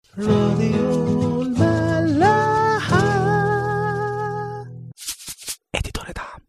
راديو الملاحة اديتور دعم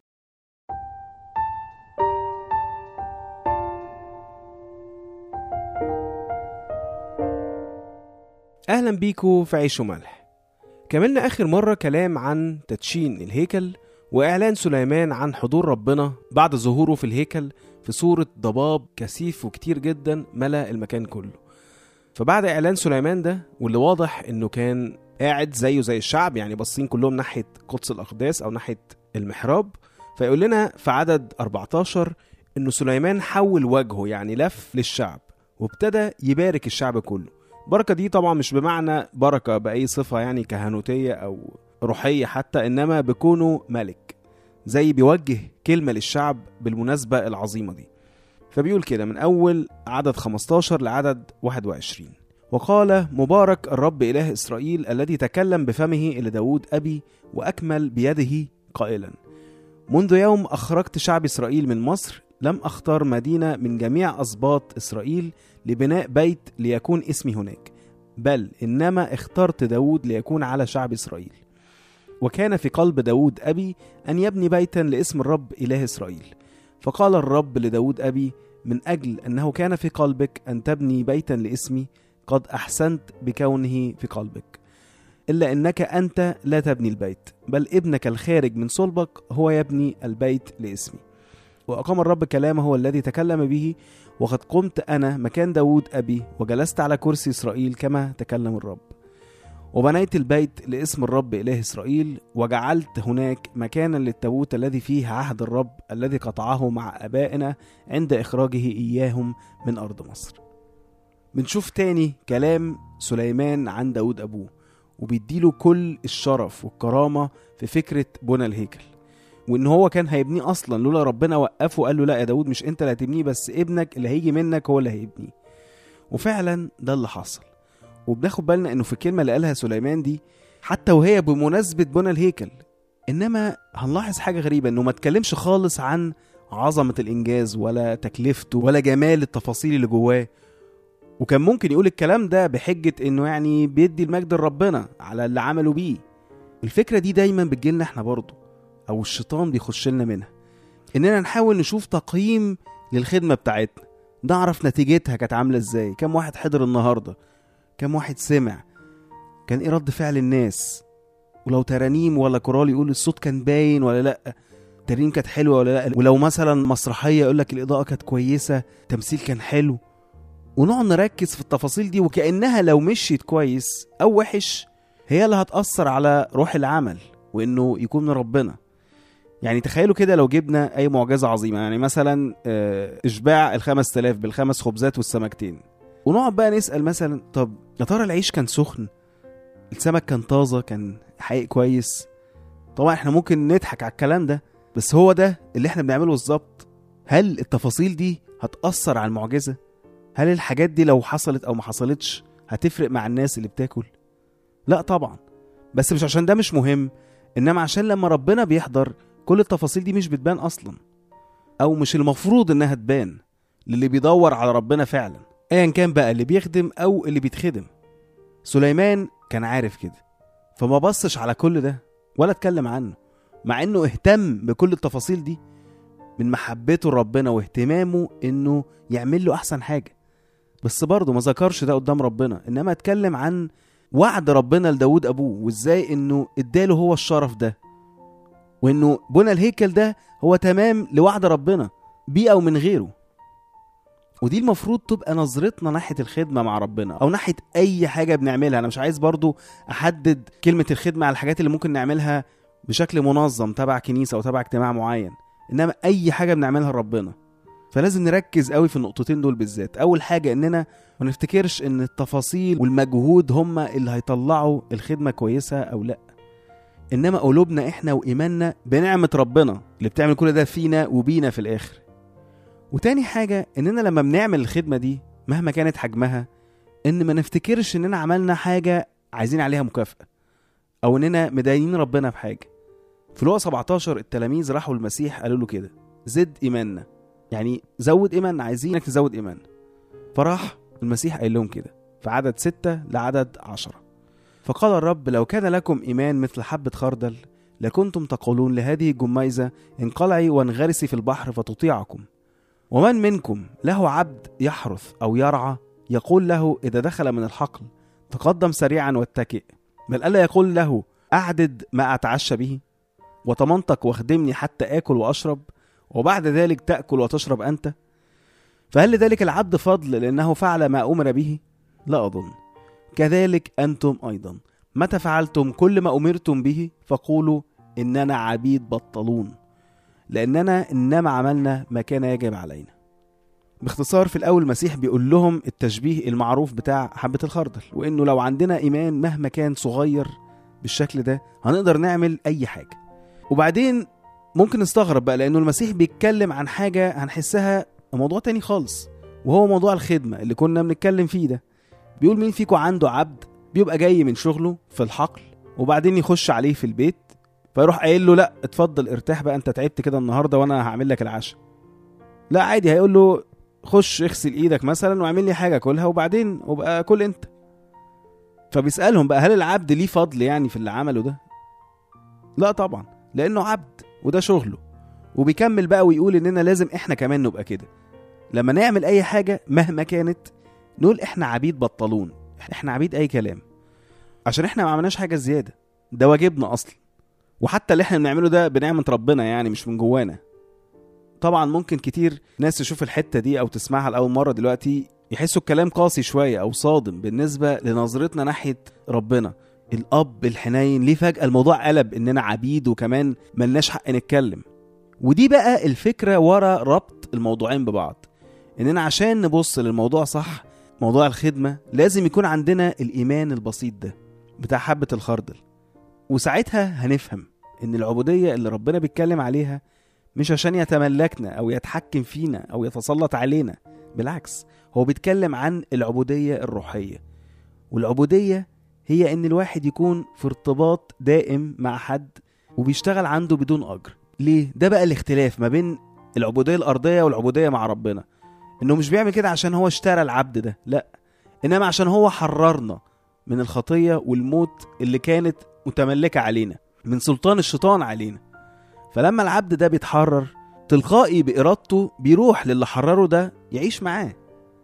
اهلا بيكو في عيش وملح كملنا اخر مرة كلام عن تدشين الهيكل واعلان سليمان عن حضور ربنا بعد ظهوره في الهيكل في صورة ضباب كثيف وكتير جدا ملا المكان كله فبعد اعلان سليمان ده واللي واضح انه كان قاعد زيه زي الشعب يعني باصين كلهم ناحيه قدس الاقداس او ناحيه المحراب فيقول لنا في عدد 14 انه سليمان حول وجهه يعني لف للشعب وابتدى يبارك الشعب كله بركة دي طبعا مش بمعنى بركة بأي صفة يعني كهنوتية أو روحية حتى إنما بكونه ملك زي بيوجه كلمة للشعب بالمناسبة العظيمة دي فبيقول كده من أول عدد 15 لعدد 21 وقال مبارك الرب إله إسرائيل الذي تكلم بفمه إلى داود أبي وأكمل بيده قائلا منذ يوم أخرجت شعب إسرائيل من مصر لم أختار مدينة من جميع أسباط إسرائيل لبناء بيت ليكون اسمي هناك بل إنما اخترت داود ليكون على شعب إسرائيل وكان في قلب داود أبي أن يبني بيتا لاسم الرب إله إسرائيل فقال الرب لداود أبي من أجل أنه كان في قلبك أن تبني بيتا لاسمي قد أحسنت بكونه في قلبك إلا أنك أنت لا تبني البيت بل ابنك الخارج من صلبك هو يبني البيت لاسمي وأقام الرب كلامه الذي تكلم به وقد قمت أنا مكان داود أبي وجلست على كرسي إسرائيل كما تكلم الرب وبنيت البيت لاسم الرب إله إسرائيل وجعلت هناك مكانا للتابوت الذي فيه عهد الرب الذي قطعه مع آبائنا عند إخراجه إياهم من أرض مصر بنشوف تاني كلام سليمان عن داود أبوه وبيديله كل الشرف والكرامة في فكرة بنى الهيكل وان هو كان هيبنيه اصلا لولا ربنا وقفه وقال له لا يا داود مش انت اللي هتبنيه بس ابنك اللي هيجي منك هو اللي هيبنيه وفعلا ده اللي حصل وبناخد بالنا انه في الكلمه اللي قالها سليمان دي حتى وهي بمناسبه بنى الهيكل انما هنلاحظ حاجه غريبه انه ما اتكلمش خالص عن عظمه الانجاز ولا تكلفته ولا جمال التفاصيل اللي جواه وكان ممكن يقول الكلام ده بحجه انه يعني بيدي المجد لربنا على اللي عمله بيه الفكره دي دايما بتجيلنا احنا برضه او الشيطان بيخش لنا منها اننا نحاول نشوف تقييم للخدمه بتاعتنا نعرف نتيجتها كانت عامله ازاي كم واحد حضر النهارده كم واحد سمع كان ايه رد فعل الناس ولو ترانيم ولا كورال يقول الصوت كان باين ولا لا الترانيم كانت حلوه ولا لا ولو مثلا مسرحيه يقول لك الاضاءه كانت كويسه تمثيل كان حلو ونقعد نركز في التفاصيل دي وكانها لو مشيت كويس او وحش هي اللي هتاثر على روح العمل وانه يكون من ربنا يعني تخيلوا كده لو جبنا اي معجزه عظيمه يعني مثلا آه، اشباع الخمس تلاف بالخمس خبزات والسمكتين ونقعد بقى نسال مثلا طب يا ترى العيش كان سخن السمك كان طازه كان حقيق كويس طبعا احنا ممكن نضحك على الكلام ده بس هو ده اللي احنا بنعمله بالظبط هل التفاصيل دي هتاثر على المعجزه هل الحاجات دي لو حصلت او ما حصلتش هتفرق مع الناس اللي بتاكل لا طبعا بس مش عشان ده مش مهم انما عشان لما ربنا بيحضر كل التفاصيل دي مش بتبان اصلا او مش المفروض انها تبان للي بيدور على ربنا فعلا ايا كان بقى اللي بيخدم او اللي بيتخدم سليمان كان عارف كده فما بصش على كل ده ولا اتكلم عنه مع انه اهتم بكل التفاصيل دي من محبته لربنا واهتمامه انه يعمل له احسن حاجه بس برضه ما ذكرش ده قدام ربنا انما اتكلم عن وعد ربنا لداود ابوه وازاي انه اداله هو الشرف ده وانه بنى الهيكل ده هو تمام لوعد ربنا بيه او من غيره ودي المفروض تبقى نظرتنا ناحيه الخدمه مع ربنا او ناحيه اي حاجه بنعملها انا مش عايز برضو احدد كلمه الخدمه على الحاجات اللي ممكن نعملها بشكل منظم تبع كنيسه او تبع اجتماع معين انما اي حاجه بنعملها لربنا فلازم نركز قوي في النقطتين دول بالذات اول حاجه اننا ما نفتكرش ان التفاصيل والمجهود هم اللي هيطلعوا الخدمه كويسه او لا انما قلوبنا احنا وايماننا بنعمه ربنا اللي بتعمل كل ده فينا وبينا في الاخر وتاني حاجه اننا لما بنعمل الخدمه دي مهما كانت حجمها ان ما نفتكرش اننا عملنا حاجه عايزين عليها مكافاه او اننا مداينين ربنا بحاجه في لقا 17 التلاميذ راحوا المسيح قالوا له كده زد ايماننا يعني زود ايماننا عايزينك تزود ايماننا فراح المسيح قال لهم كده في عدد ستة لعدد عشرة فقال الرب لو كان لكم إيمان مثل حبة خردل لكنتم تقولون لهذه الجميزة انقلعي وانغرسي في البحر فتطيعكم ومن منكم له عبد يحرث أو يرعى يقول له إذا دخل من الحقل تقدم سريعا واتكئ بل ألا يقول له أعدد ما أتعشى به وتمنطق واخدمني حتى آكل وأشرب وبعد ذلك تأكل وتشرب أنت فهل لذلك العبد فضل لأنه فعل ما أمر به لا أظن كذلك أنتم أيضا متى فعلتم كل ما أمرتم به فقولوا إننا عبيد بطلون لأننا إنما عملنا ما كان يجب علينا باختصار في الأول المسيح بيقول لهم التشبيه المعروف بتاع حبة الخردل وإنه لو عندنا إيمان مهما كان صغير بالشكل ده هنقدر نعمل أي حاجة وبعدين ممكن نستغرب بقى لأنه المسيح بيتكلم عن حاجة هنحسها موضوع تاني خالص وهو موضوع الخدمة اللي كنا بنتكلم فيه ده بيقول مين فيكم عنده عبد بيبقى جاي من شغله في الحقل وبعدين يخش عليه في البيت فيروح قايل له لا اتفضل ارتاح بقى انت تعبت كده النهارده وانا هعمل لك العشاء لا عادي هيقول له خش اغسل ايدك مثلا واعمل لي حاجه كلها وبعدين وبقى كل انت فبيسالهم بقى هل العبد ليه فضل يعني في اللي عمله ده لا طبعا لانه عبد وده شغله وبيكمل بقى ويقول اننا لازم احنا كمان نبقى كده لما نعمل اي حاجه مهما كانت نقول احنا عبيد بطلون احنا عبيد اي كلام عشان احنا ما عملناش حاجه زياده ده واجبنا اصلا وحتى اللي احنا بنعمله ده بنعمه ربنا يعني مش من جوانا طبعا ممكن كتير ناس تشوف الحته دي او تسمعها لاول مره دلوقتي يحسوا الكلام قاسي شويه او صادم بالنسبه لنظرتنا ناحيه ربنا الاب الحنين ليه فجاه الموضوع قلب اننا عبيد وكمان ملناش حق نتكلم ودي بقى الفكره ورا ربط الموضوعين ببعض اننا عشان نبص للموضوع صح موضوع الخدمه لازم يكون عندنا الايمان البسيط ده بتاع حبه الخردل وساعتها هنفهم ان العبوديه اللي ربنا بيتكلم عليها مش عشان يتملكنا او يتحكم فينا او يتسلط علينا بالعكس هو بيتكلم عن العبوديه الروحيه والعبوديه هي ان الواحد يكون في ارتباط دائم مع حد وبيشتغل عنده بدون اجر ليه ده بقى الاختلاف ما بين العبوديه الارضيه والعبوديه مع ربنا انه مش بيعمل كده عشان هو اشترى العبد ده لا انما عشان هو حررنا من الخطيه والموت اللي كانت متملكه علينا من سلطان الشيطان علينا فلما العبد ده بيتحرر تلقائي بإرادته بيروح للي حرره ده يعيش معاه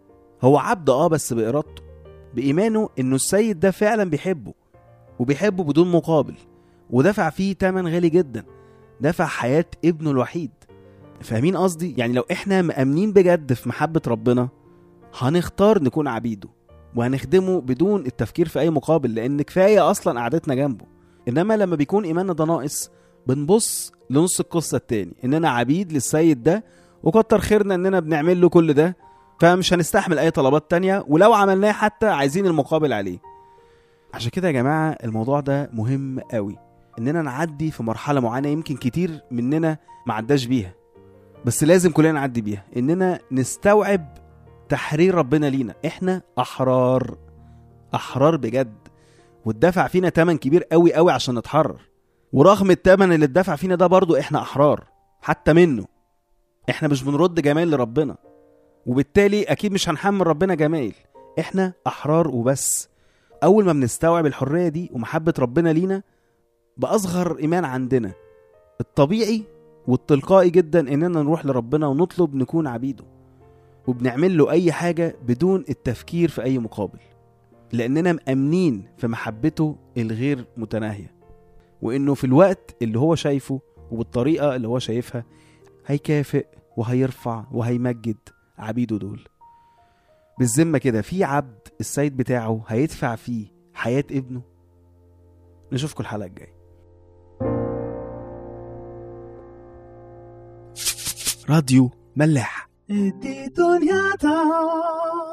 هو عبد اه بس بإرادته بإيمانه إنه السيد ده فعلا بيحبه وبيحبه بدون مقابل ودفع فيه تمن غالي جدا دفع حياة ابنه الوحيد فاهمين قصدي؟ يعني لو احنا مأمنين بجد في محبة ربنا هنختار نكون عبيده وهنخدمه بدون التفكير في أي مقابل لأن كفاية أصلا قعدتنا جنبه إنما لما بيكون إيماننا ده ناقص بنبص لنص القصة التاني إننا عبيد للسيد ده وكتر خيرنا إننا بنعمل له كل ده فمش هنستحمل أي طلبات تانية ولو عملناه حتى عايزين المقابل عليه عشان كده يا جماعة الموضوع ده مهم قوي إننا نعدي في مرحلة معينة يمكن كتير مننا ما عداش بيها بس لازم كلنا نعدي بيها إننا نستوعب تحرير ربنا لينا إحنا أحرار أحرار بجد واتدفع فينا تمن كبير قوي قوي عشان نتحرر ورغم التمن اللي اتدفع فينا ده برضو احنا احرار حتى منه احنا مش بنرد جمال لربنا وبالتالي اكيد مش هنحمل ربنا جمايل احنا احرار وبس اول ما بنستوعب الحريه دي ومحبه ربنا لينا باصغر ايمان عندنا الطبيعي والتلقائي جدا اننا نروح لربنا ونطلب نكون عبيده وبنعمل له اي حاجه بدون التفكير في اي مقابل لاننا مامنين في محبته الغير متناهيه وانه في الوقت اللي هو شايفه وبالطريقه اللي هو شايفها هيكافئ وهيرفع وهيمجد عبيده دول بالذمه كده في عبد السيد بتاعه هيدفع فيه حياه ابنه نشوفكم الحلقه الجايه راديو ملاح دي دنيا تا